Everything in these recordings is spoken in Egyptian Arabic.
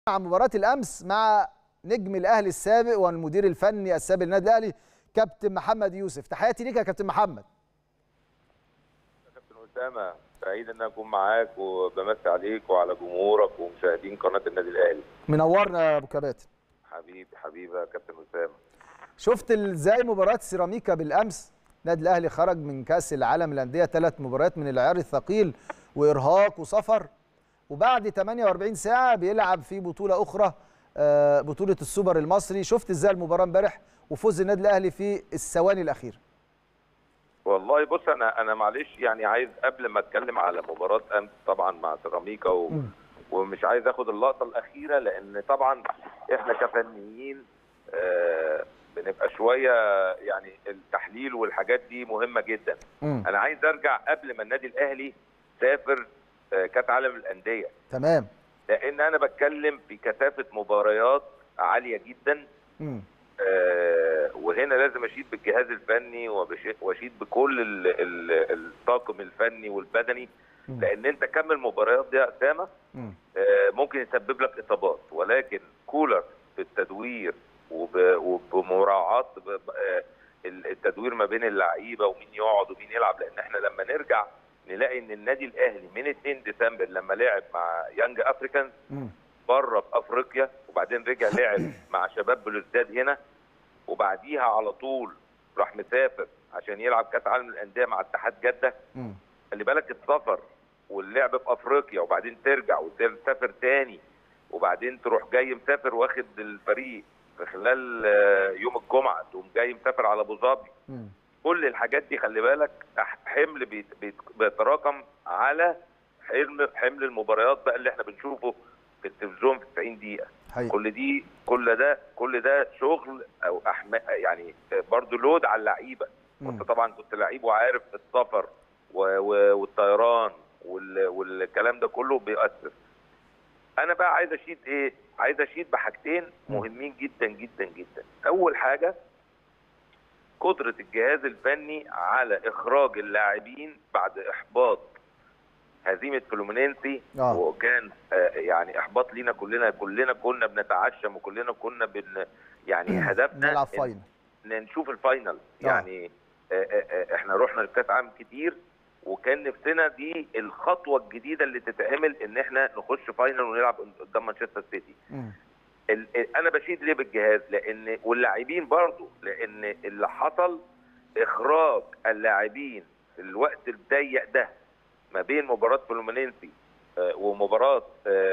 عن مباراة الأمس مع نجم الأهلي السابق والمدير الفني السابق للنادي الأهلي كابتن محمد يوسف تحياتي ليك يا كابتن محمد كابتن اسامه سعيد ان اكون معاك وبمسي عليك وعلى جمهورك ومشاهدين قناه النادي الاهلي منورنا يا أبو كباتن حبيبي حبيبي يا كابتن اسامه شفت ازاي مباراة سيراميكا بالأمس النادي الأهلي خرج من كأس العالم للأندية ثلاث مباريات من العيار الثقيل وإرهاق وسفر وبعد 48 ساعة بيلعب في بطولة أخرى آه، بطولة السوبر المصري شفت ازاي المباراة امبارح وفوز النادي الأهلي في الثواني الأخيرة والله بص انا انا معلش يعني عايز قبل ما اتكلم على مباراه امس طبعا مع سيراميكا و... مم. ومش عايز اخد اللقطه الاخيره لان طبعا احنا كفنيين آه بنبقى شويه يعني التحليل والحاجات دي مهمه جدا مم. انا عايز ارجع قبل ما النادي الاهلي سافر آه كاس عالم الانديه تمام لان انا بتكلم في كثافه مباريات عاليه جدا مم. آه، وهنا لازم اشيد بالجهاز الفني وبش- واشيد بكل ال- ال- الطاقم الفني والبدني مم. لان انت كمل المباريات دي يا اسامه مم. آه، ممكن يسبب لك اصابات ولكن كولر في التدوير وب- وبمراعاه ب- ب- آه، التدوير ما بين اللعيبه ومين يقعد ومين يلعب لان احنا لما نرجع نلاقي ان النادي الاهلي من 2 ديسمبر لما لعب مع يانج افريكانز مم. بره في افريقيا وبعدين رجع لعب مع شباب بلوزداد هنا وبعديها على طول راح مسافر عشان يلعب كاس عالم الانديه مع اتحاد جده مم. خلي بالك السفر واللعب في افريقيا وبعدين ترجع وتسافر تاني وبعدين تروح جاي مسافر واخد الفريق في خلال آه، يوم الجمعه تقوم جاي مسافر على ابو ظبي مم. كل الحاجات دي خلي بالك أح- حمل بيت- بيت- بيتراكم على حمل حمل المباريات بقى اللي احنا بنشوفه في التلفزيون في 90 دقيقه حقيقي كل دي كل ده كل ده شغل او أحم... يعني برضو لود على اللعيبه مم. وانت طبعا كنت لعيب وعارف السفر و... و... والطيران وال... والكلام ده كله بيأثر انا بقى عايز اشيد ايه عايز اشيد بحاجتين مم. مهمين جدا جدا جدا اول حاجه قدره الجهاز الفني على اخراج اللاعبين بعد احباط هزيمه فلومينينسي آه. وكان آه، يعني احباط لينا كلنا كلنا كنا بنتعشم وكلنا كنا بن يعني هدفنا نلعب إن- فاينل ان نشوف الفاينل آه. يعني آه، آه، آه، احنا رحنا لكاس عالم كتير وكان نفسنا دي الخطوه الجديده اللي تتعمل ان احنا نخش فاينل ونلعب قدام مانشستر سيتي مم. ال- ال- انا بشيد ليه بالجهاز لان واللاعبين برضو لان اللي حصل اخراج اللاعبين في الوقت الضيق ده ما بين مباراه فلومينينسي آه، ومباراه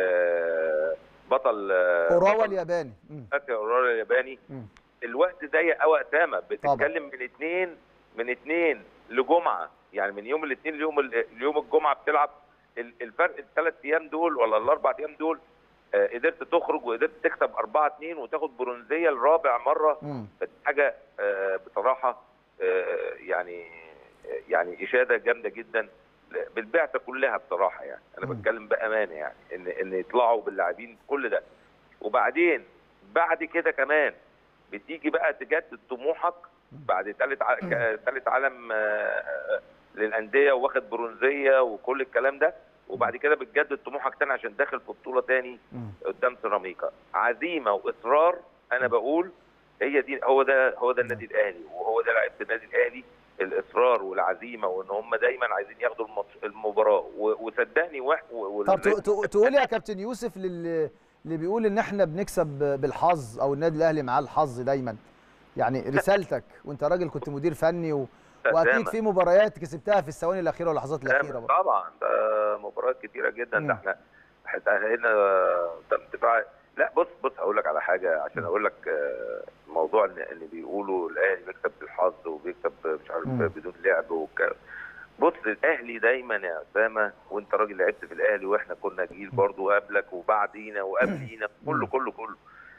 آه، بطل آه، اوراوا بطل الياباني مم. اسيا اورورا الياباني مم. الوقت ضيق قوي اسامه طبعا. بتتكلم من اثنين من اثنين لجمعه يعني من يوم الاثنين ليوم ال- ليوم الجمعه بتلعب ال- الفرق الثلاث ايام دول ولا الاربع ايام دول آه، قدرت تخرج وقدرت تكسب 4 2 وتاخد برونزيه لرابع مره مم. فدي حاجه آه، بصراحه آه، يعني آه، يعني اشاده جامده جدا بالبعثه كلها بصراحه يعني انا مم. بتكلم بامانه يعني ان ان يطلعوا باللاعبين كل ده وبعدين بعد كده كمان بتيجي بقى تجدد طموحك بعد ثالث ثالث عالم آه، آه، للانديه واخد برونزيه وكل الكلام ده وبعد كده بتجدد طموحك تاني عشان داخل في بطوله تاني مم. قدام سيراميكا عزيمه واصرار انا بقول هي دي هو ده هو ده النادي الاهلي وهو ده لعيبه النادي الاهلي الاصرار والعزيمه وان هم دايما عايزين ياخدوا الماتش- المباراه و- وصدقني واحد طب ت- ت- تقول يا كابتن يوسف للي اللي بيقول ان احنا بنكسب بالحظ او النادي الاهلي معاه الحظ دايما يعني رسالتك وانت راجل كنت مدير فني و... واكيد في مباريات كسبتها في الثواني الاخيره واللحظات الاخيره برضه طبعا ده مباريات كتيره جدا مم. ده احنا احنا هنا تم دفاع لا بص بص هقول لك على حاجه عشان اقول لك آه، موضوع ان اللي بيقولوا الاهلي بيكسب بالحظ وبيكسب مش عارف مم. بدون لعب وك... بص الاهلي دايما يا اسامه وانت راجل لعبت في الاهلي واحنا كنا جيل برضه قبلك وبعدينا وقبلينا كله كله كله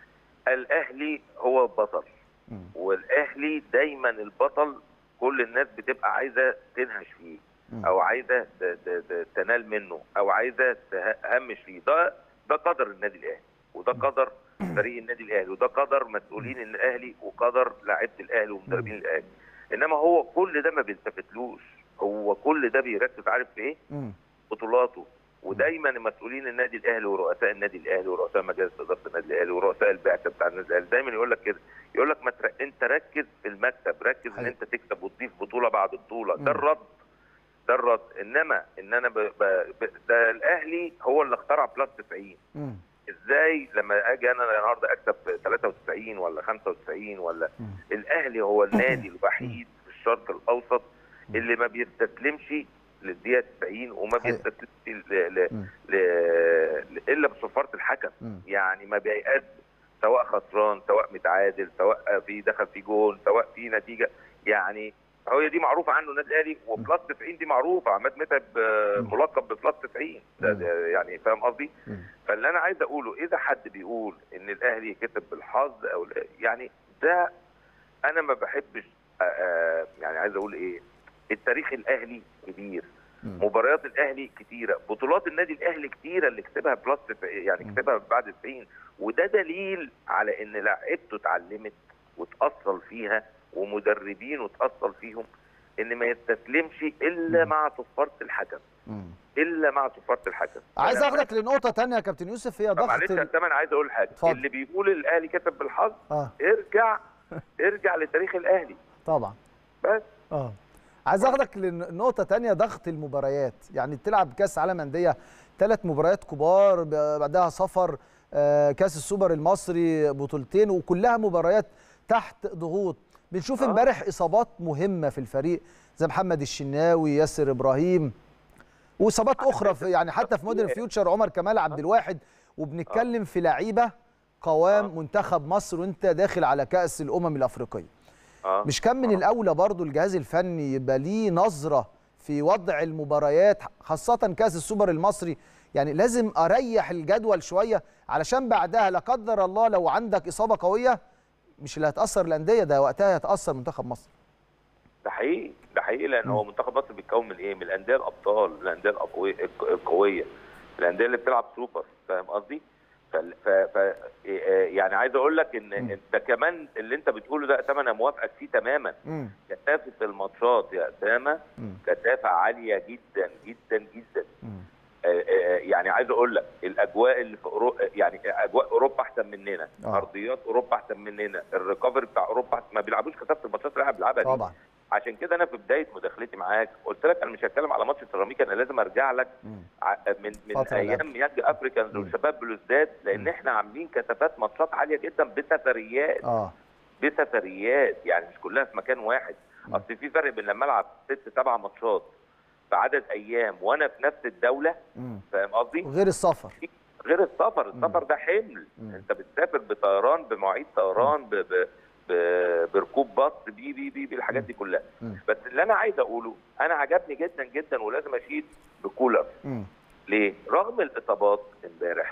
الاهلي هو البطل مم. والاهلي دايما البطل كل الناس بتبقى عايزه تنهش فيه مم. او عايزه ت- ت- ت- تنال منه او عايزه تهمش فيه ده ده قدر النادي الاهلي وده قدر فريق النادي الاهلي وده قدر مسؤولين الاهلي وقدر لاعيبه الاهلي ومدربين الاهلي انما هو كل ده ما بيلتفتلوش هو كل ده بيركز عارف في ايه مم. بطولاته ودايما مسؤولين النادي الاهلي ورؤساء النادي الاهلي ورؤساء مجالس اداره النادي الاهلي ورؤساء البعثه بتاع النادي الاهلي دايما يقول لك كده يقول لك ما تر... انت ركز في المكسب ركز ان حقيقي. انت تكسب وتضيف بطوله بعد بطوله مم. ده الرد ده الرد انما ان انا ب... ب... ب... ده الاهلي هو اللي اخترع بلس 90 مم. ازاي لما اجي انا النهارده اكسب 93 ولا 95 ولا مم. الاهلي هو النادي الوحيد في الشرق الاوسط اللي ما بيستسلمش للدقيقه 90 وما حقيقي. بيستسلمش ل... ل... مم. ل... ل... الا بصفاره الحكم مم. يعني ما بيقاد سواء خسران سواء متعادل سواء في دخل في جول سواء في نتيجه يعني هو دي معروفه عنه النادي الاهلي وبلس 90 دي معروفه عماد متعب آه، مم. ملقب ببلس 90 ده- مم. ده يعني فاهم قصدي؟ مم. فاللي انا عايز اقوله اذا حد بيقول ان الاهلي كسب بالحظ او لا يعني ده انا ما بحبش آه، آه، يعني عايز اقول ايه التاريخ الاهلي كبير مم. مباريات الاهلي كتيره بطولات النادي الاهلي كتيره اللي كسبها بلس يعني مم. كسبها بعد 90 وده دليل على ان لعيبته اتعلمت وتاصل فيها ومدربين وتاصل فيهم ان ما يستسلمش الا مم. مع صفاره الحكم مم. الا مع صفاره الحكم عايز أنا- اخدك لنقطه تانية يا كابتن يوسف هي طب ضغط معلش يا ال- سامي انا عايز اقول حاجه اتفضل. اللي بيقول الاهلي كسب بالحظ اه ارجع ارجع لتاريخ الاهلي طبعا بس اه عايز اخدك لنقطه تانية ضغط المباريات يعني بتلعب كاس عالم انديه ثلاث مباريات كبار ب- بعدها سفر آه، كاس السوبر المصري بطولتين وكلها مباريات تحت ضغوط بنشوف آه. امبارح اصابات مهمه في الفريق زي محمد الشناوي ياسر ابراهيم واصابات اخرى في يعني حتى في مودرن فيوتشر عمر كمال عبد الواحد وبنتكلم في لعيبه قوام آه. منتخب مصر وانت داخل على كاس الامم الافريقيه اه مش كان من الاولى برضو الجهاز الفني يبقى ليه نظره في وضع المباريات خاصه كاس السوبر المصري يعني لازم اريح الجدول شويه علشان بعدها لا قدر الله لو عندك اصابه قويه مش اللي هتاثر الانديه ده وقتها هتاثر منتخب مصر ده حقيقي ده حقيقي لان مم. هو منتخب مصر بيتكون من ايه؟ من الانديه الابطال، الانديه الأقوية القويه، الانديه اللي بتلعب سوبر فاهم قصدي؟ ف... ف... ف... يعني عايز اقول لك ان مم. انت كمان اللي انت بتقوله ده اسامه انا موافقك فيه تماما، امم كثافه الماتشات يا اسامه امم كثافه عاليه جدا جدا جدا امم آه، آه، يعني عايز اقول لك الاجواء اللي في اوروبا يعني اجواء اوروبا احسن مننا آه. ارضيات اوروبا احسن مننا الريكفري بتاع اوروبا أحسن. ما بيلعبوش كثافه الماتشات اللي احنا بنلعبها دي طبعا عشان كده انا في بدايه مداخلتي معاك قلت لك انا مش هتكلم على ماتش سيراميكا انا لازم ارجع لك مم. ع- من من فترة ايام يانج افريكانز مم. وشباب بلوزداد لان مم. احنا عاملين كثافات ماتشات عاليه جدا بسفريات اه بسفريات يعني مش كلها في مكان واحد مم. اصل في فرق بين لما العب ست سبع ماتشات في عدد ايام وانا في نفس الدوله امم فاهم قصدي؟ وغير السفر غير السفر السفر ده حمل مم. انت بتسافر بطيران بمواعيد طيران ب... ب... ب... بركوب باص بي بي بي, بي الحاجات دي كلها مم. بس اللي انا عايز اقوله انا عجبني جدا جدا ولازم اشيد بكولر امم ليه؟ رغم الاصابات امبارح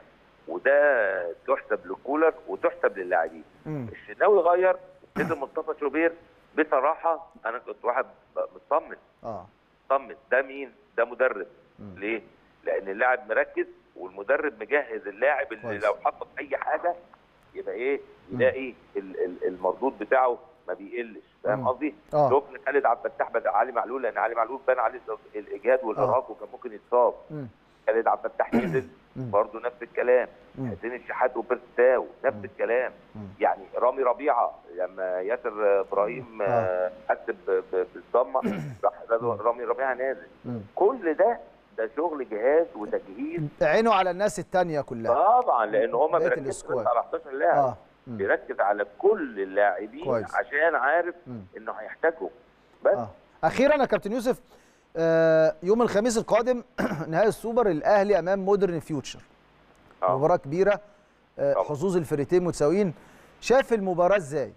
وده تحسب لكولر وتحسب للاعبين امم الشناوي غير نزل مصطفى شوبير بصراحه انا كنت واحد مطمن اه مطمن ده مين؟ ده مدرب مم. ليه؟ لان اللاعب مركز والمدرب مجهز اللاعب اللي كويس. لو حصل اي حاجه يبقى ايه؟ يلاقي ال- ال- المردود بتاعه ما بيقلش فاهم مم. قصدي؟ اه شفنا خالد عبد الفتاح بدأ علي معلول لان علي معلول بان عليه الاجهاد والارهاق وكان ممكن يتصاب مم. خالد عبد الفتاح نزل مم. برضه نفس الكلام مم. حسين الشحات وبرستاو نفس مم. الكلام مم. يعني رامي ربيعه لما ياسر ابراهيم آه. آه، حس ب- ب- بالضمه راح رامي ربيعه نازل مم. كل ده ده شغل جهاز وتجهيز عينه على الناس التانية كلها طبعا لان هم بقية بيركزوا السكواد. بس على 11 لاعب اه مم. بيركز على كل اللاعبين كويس. عشان عارف مم. انه هيحتاجهم بس اه اخيرا يا كابتن يوسف آه يوم الخميس القادم نهائي السوبر الاهلي امام مودرن فيوتشر آه. مباراه كبيره آه طبعا. حظوظ الفريقين متساويين شاف المباراه ازاي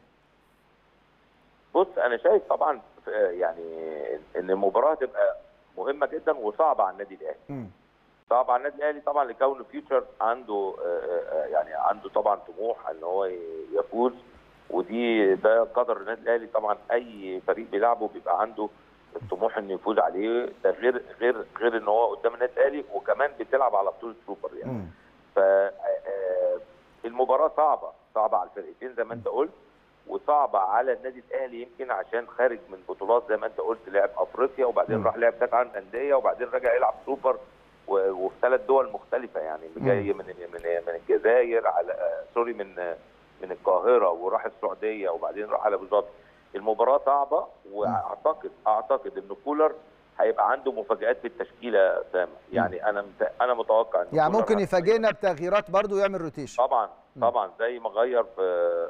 بص انا شايف طبعا آه، يعني ان المباراه تبقى مهمه جدا وصعبه على النادي الاهلي مم. صعب على النادي الاهلي طبعا لكونه فيوتشر عنده آه، آه، يعني عنده طبعا طموح ان هو ي- يفوز ودي ده قدر النادي الاهلي طبعا اي فريق بيلعبه بيبقى عنده الطموح انه يفوز عليه ده غير غير غير ان هو قدام النادي الاهلي وكمان بتلعب على بطوله سوبر يعني مم. ف آه، المباراه صعبه صعبه على الفرقتين زي ما انت قلت وصعبه على النادي الاهلي يمكن عشان خارج من بطولات زي ما انت قلت لعب افريقيا وبعدين مم. راح لعب كاس عالم انديه وبعدين رجع يلعب سوبر و- وفي ثلاث دول مختلفه يعني اللي جاي من من من الجزائر على آه، سوري من آه، من القاهره وراح السعوديه وبعدين راح على ابو ظبي المباراه صعبه واعتقد اعتقد ان كولر هيبقى عنده مفاجات في التشكيله يا اسامه يعني انا مت- انا متوقع ان يعني كولر ممكن هيغير- يفاجئنا بتغييرات برضو ويعمل روتيشن طبعا طبعا زي ما غير في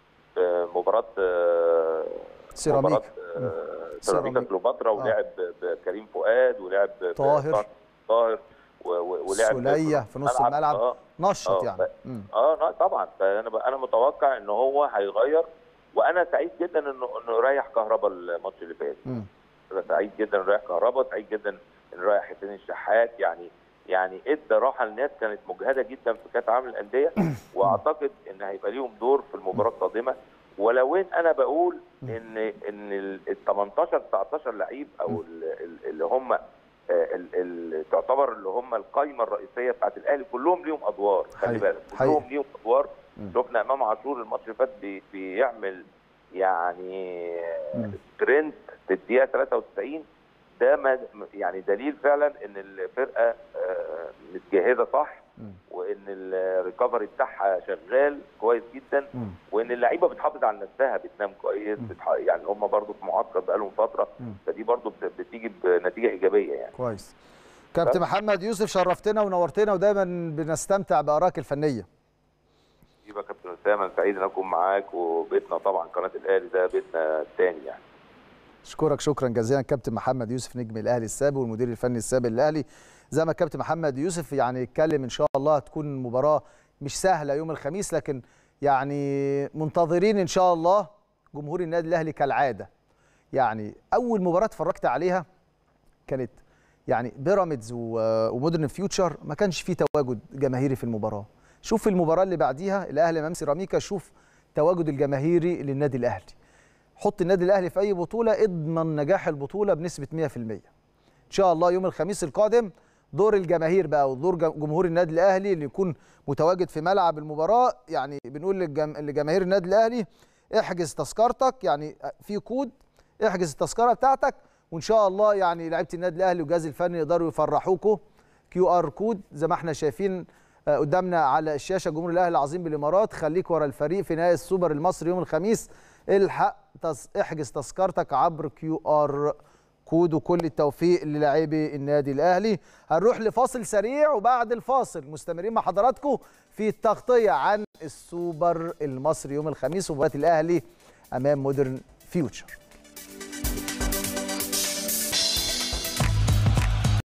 في مباراه آه، سيراميكا. مباراة، آه، سيراميكا سيراميكا. كليوباترا ولعب بكريم فؤاد ولعب ب- طاهر. طاهر و- و- ولعب سولية في نص الملعب. اه نشط آه، يعني ف- مم. اه لا طبعا فانا ب- انا متوقع ان هو هيغير وانا سعيد جدا انه انه رايح كهربا الماتش اللي فات مم. أنا سعيد جدا انه رايح كهربا سعيد جدا انه رايح حسين الشحات يعني يعني ادى راحه لناس كانت مجهده جدا في كاس عالم الانديه واعتقد ان هيبقى ليهم دور في المباراه القادمه ولو ان انا بقول ان ان ال 18 19 لعيب او ال- ال- اللي هم آه، ال- ال- تعتبر اللي هم القايمه الرئيسيه بتاعت الاهلي كلهم ليهم ادوار خلي حقيقي. بالك حقيقي. كلهم ليهم ادوار مم. شفنا امام عاشور الماتش اللي فات بي- بيعمل يعني مم. سبرنت في الدقيقه 93 ده ما يعني دليل فعلا ان الفرقه آه، متجهزه صح مم. وان الريكفري بتاعها شغال كويس جدا مم. وان اللعيبه بتحافظ على نفسها بتنام كويس بتح... يعني هم برضو في معسكر بقالهم فتره مم. فدي برضو بت- بتيجي بنتيجه ايجابيه يعني كويس كابتن محمد يوسف شرفتنا ونورتنا ودايما بنستمتع بارائك الفنيه يبقى كابتن اسامه أنا سعيد ان اكون معاك وبيتنا طبعا قناه الاهلي ده بيتنا الثاني يعني اشكرك شكرا جزيلا كابتن محمد يوسف نجم الاهلي السابق والمدير الفني السابق للاهلي زي ما كابتن محمد يوسف يعني اتكلم ان شاء الله هتكون مباراه مش سهله يوم الخميس لكن يعني منتظرين ان شاء الله جمهور النادي الاهلي كالعاده يعني اول مباراه اتفرجت عليها كانت يعني بيراميدز و- ومودرن فيوتشر ما كانش فيه تواجد جماهيري في المباراه شوف المباراه اللي بعديها الاهلي امام سيراميكا شوف تواجد الجماهيري للنادي الاهلي حط النادي الاهلي في اي بطوله اضمن نجاح البطوله بنسبه 100% ان شاء الله يوم الخميس القادم دور الجماهير بقى ودور جم- جمهور النادي الاهلي اللي يكون متواجد في ملعب المباراه يعني بنقول للجم... لجماهير النادي الاهلي احجز تذكرتك يعني في كود احجز التذكره بتاعتك وان شاء الله يعني لعيبه النادي الاهلي والجهاز الفني يقدروا يفرحوكوا كيو ار كود زي ما احنا شايفين آه، قدامنا على الشاشه جمهور الاهلي العظيم بالامارات خليك ورا الفريق في نهائي السوبر المصري يوم الخميس الحق تز... احجز تذكرتك عبر كيو ار كود وكل التوفيق للاعبي النادي الاهلي هنروح لفاصل سريع وبعد الفاصل مستمرين مع حضراتكم في التغطيه عن السوبر المصري يوم الخميس ومباراه الاهلي امام مودرن فيوتشر